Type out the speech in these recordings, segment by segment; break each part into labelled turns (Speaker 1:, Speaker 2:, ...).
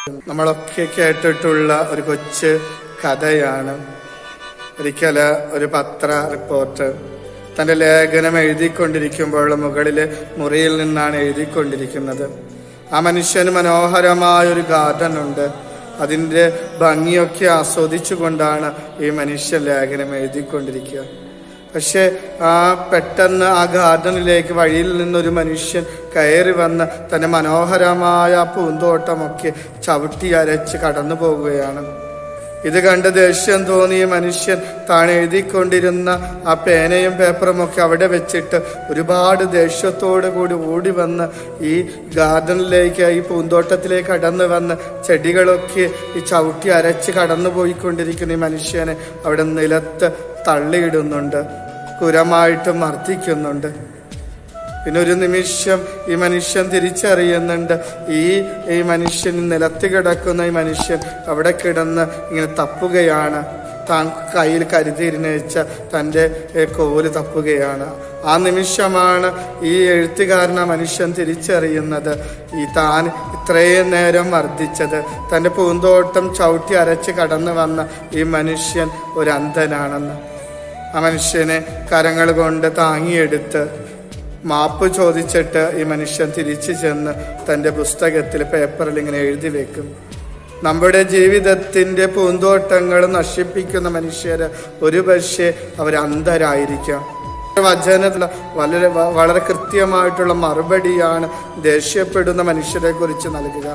Speaker 1: നമ്മളൊക്കെ കേട്ടിട്ടുള്ള ഒരു കൊച്ചു കഥയാണ് ഒരിക്കൽ ഒരു പത്ര റിപ്പോർട്ടർ തന്റെ ലേഖനം എഴുതിക്കൊണ്ടിരിക്കുമ്പോൾ മുകളിലെ മുറിയിൽ നിന്നാണ് എഴുതിക്കൊണ്ടിരിക്കുന്നത് ആ മനുഷ്യന് മനോഹരമായ ഒരു ഗാർഡൻ ഉണ്ട് അതിന്റെ ഭംഗിയൊക്കെ ആസ്വദിച്ചുകൊണ്ടാണ് ഈ മനുഷ്യൻ ലേഖനം എഴുതിക്കൊണ്ടിരിക്കുക പക്ഷെ ആ പെട്ടെന്ന് ആ ഗാർഡനിലേക്ക് വഴിയിൽ നിന്നൊരു മനുഷ്യൻ കയറി വന്ന് തന്റെ മനോഹരമായ ആ പൂന്തോട്ടമൊക്കെ ചവിട്ടി അരച്ച് കടന്നു പോകുകയാണ് ഇത് കണ്ട് ദേഷ്യം തോന്നിയ മനുഷ്യൻ താൻ എഴുതിക്കൊണ്ടിരുന്ന ആ പേനയും പേപ്പറും ഒക്കെ അവിടെ വെച്ചിട്ട് ഒരുപാട് ദേഷ്യത്തോടു കൂടി ഓടി വന്ന് ഈ ഗാർഡനിലേക്ക് ഈ പൂന്തോട്ടത്തിലേക്ക് കടന്നു വന്ന് ചെടികളൊക്കെ ഈ ചവിട്ടി അരച്ച് കടന്നു പോയിക്കൊണ്ടിരിക്കുന്ന ഈ മനുഷ്യനെ അവിടെ നിലത്ത് തള്ളിയിടുന്നുണ്ട് കുരമായിട്ട് മർദ്ദിക്കുന്നുണ്ട് പിന്നെ ഒരു നിമിഷം ഈ മനുഷ്യൻ തിരിച്ചറിയുന്നുണ്ട് ഈ ഈ മനുഷ്യൻ നിലത്ത് കിടക്കുന്ന ഈ മനുഷ്യൻ അവിടെ കിടന്ന് ഇങ്ങനെ തപ്പുകയാണ് താൻ കയ്യിൽ കരുതിയിരുന്ന വെച്ച തൻ്റെ ഏ, കോല് തപ്പുകയാണ് ആ നിമിഷമാണ് ഈ എഴുത്തുകാരൻ ആ മനുഷ്യൻ തിരിച്ചറിയുന്നത് ഈ താൻ ഇത്രയും നേരം വർദ്ധിച്ചത് തൻ്റെ പൂന്തോട്ടം ചവിട്ടി അരച്ച് കടന്നു വന്ന ഈ മനുഷ്യൻ ഒരു അന്ധനാണെന്ന് ആ മനുഷ്യനെ കരങ്ങൾ കൊണ്ട് താങ്ങിയെടുത്ത് മാപ്പ് ചോദിച്ചിട്ട് ഈ മനുഷ്യൻ തിരിച്ചു ചെന്ന് തൻ്റെ പുസ്തകത്തിൽ പേപ്പറിൽ ഇങ്ങനെ എഴുതി വെക്കും നമ്മുടെ ജീവിതത്തിന്റെ പൂന്തോട്ടങ്ങൾ നശിപ്പിക്കുന്ന മനുഷ്യര് ഒരുപക്ഷെ അവർ അന്ധരായിരിക്കാം വചനത്തിൽ വളരെ വ- വളരെ കൃത്യമായിട്ടുള്ള മറുപടിയാണ് ദേഷ്യപ്പെടുന്ന മനുഷ്യരെ കുറിച്ച് നൽകുക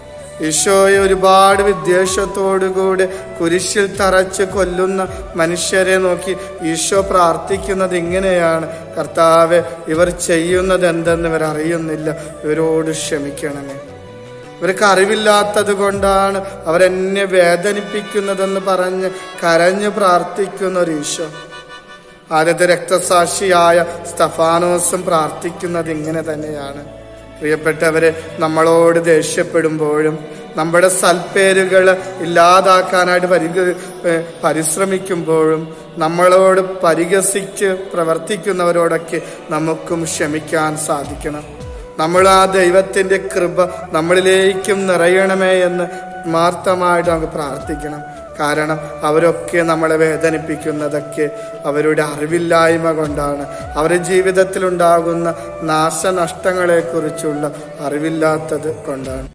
Speaker 1: ഈശോയെ ഒരുപാട് വിദ്വേഷത്തോടുകൂടി കുരിശിൽ തറച്ച് കൊല്ലുന്ന മനുഷ്യരെ നോക്കി ഈശോ പ്രാർത്ഥിക്കുന്നത് ഇങ്ങനെയാണ് കർത്താവ് ഇവർ ചെയ്യുന്നത് എന്തെന്ന് ഇവർ അറിയുന്നില്ല ഇവരോട് ക്ഷമിക്കണമേ ഇവർക്ക് അറിവില്ലാത്തത് കൊണ്ടാണ് അവരെന്നെ വേദനിപ്പിക്കുന്നതെന്ന് പറഞ്ഞ് കരഞ്ഞ് പ്രാർത്ഥിക്കുന്ന ഒരു ഈശോ ആദ്യത്തെ രക്തസാക്ഷിയായ സ്തഫാനോസും പ്രാർത്ഥിക്കുന്നത് ഇങ്ങനെ തന്നെയാണ് പ്രിയപ്പെട്ടവരെ നമ്മളോട് ദേഷ്യപ്പെടുമ്പോഴും നമ്മുടെ സൽപ്പേരുകൾ ഇല്ലാതാക്കാനായിട്ട് പരിഗ ഏഹ് പരിശ്രമിക്കുമ്പോഴും നമ്മളോട് പരിഹസിച്ച് പ്രവർത്തിക്കുന്നവരോടൊക്കെ നമുക്കും ക്ഷമിക്കാൻ സാധിക്കണം നമ്മൾ ആ ദൈവത്തിന്റെ കൃപ നമ്മളിലേക്കും നിറയണമേ എന്ന് ആത്മാർത്ഥമായിട്ട് നമുക്ക് പ്രാർത്ഥിക്കണം കാരണം അവരൊക്കെ നമ്മളെ വേദനിപ്പിക്കുന്നതൊക്കെ അവരുടെ അറിവില്ലായ്മ കൊണ്ടാണ് അവരുടെ ജീവിതത്തിൽ ഉണ്ടാകുന്ന നാശനഷ്ടങ്ങളെക്കുറിച്ചുള്ള അറിവില്ലാത്തത് കൊണ്ടാണ്